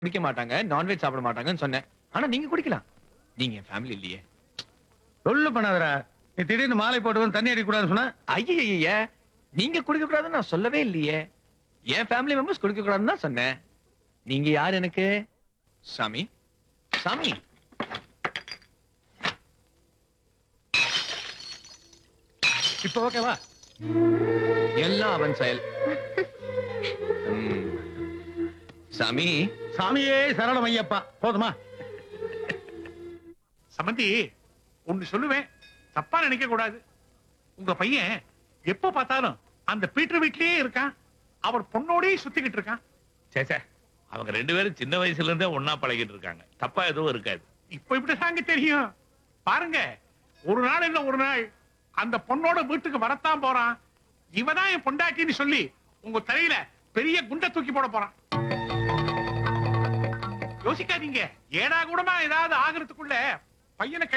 குடிக்க மாட்டாங்க நான்வெஜ் சாப்பிட மாட்டாங்கன்னு சொன்னேன் ஆனா நீங்க குடிக்கலாம் நீங்க என் ஃபேமிலி இல்லையே சொல்லு பண்ணாதடா நீ திடீர்னு மாலை போட்டு வந்து தண்ணி அடிக்கூடாதுன்னு சொன்னா ஐய நீங்க குடிக்க கூடாதுன்னு நான் சொல்லவே இல்லையே என் ஃபேமிலி மெம்பர்ஸ் குடிக்க கூடாதுன்னு தான் சொன்னேன் நீங்க யார் எனக்கு சாமி சாமி இப்ப ஓகேவா எல்லாம் அவன் செயல் ம். சாமி சாமியே சரளம் ஐயப்பா போதுமா சமந்தி ஒண்ணு சொல்லுவேன் தப்பா நினைக்க கூடாது உங்க பையன் எப்ப பார்த்தாலும் அந்த பீட்டர் வீட்லயே இருக்கான் அவர் பொண்ணோடயே சுத்திக்கிட்டு இருக்கான் சே சே, அவங்க ரெண்டு பேரும் சின்ன வயசுல இருந்தே ஒண்ணா பழகிட்டு இருக்காங்க தப்பா எதுவும் இருக்காது இப்ப இப்படி தாங்க தெரியும் பாருங்க ஒரு நாள் இல்ல ஒரு நாள் அந்த பொண்ணோட வீட்டுக்கு வரத்தான் போறான் இவதான் என் பொண்டாட்டின்னு சொல்லி உங்க தலையில பெரிய குண்டை தூக்கி போட போறான் யோசிக்காதீங்க ஏடா கூடமா ஏதாவது ஆகுறதுக்குள்ள பையனை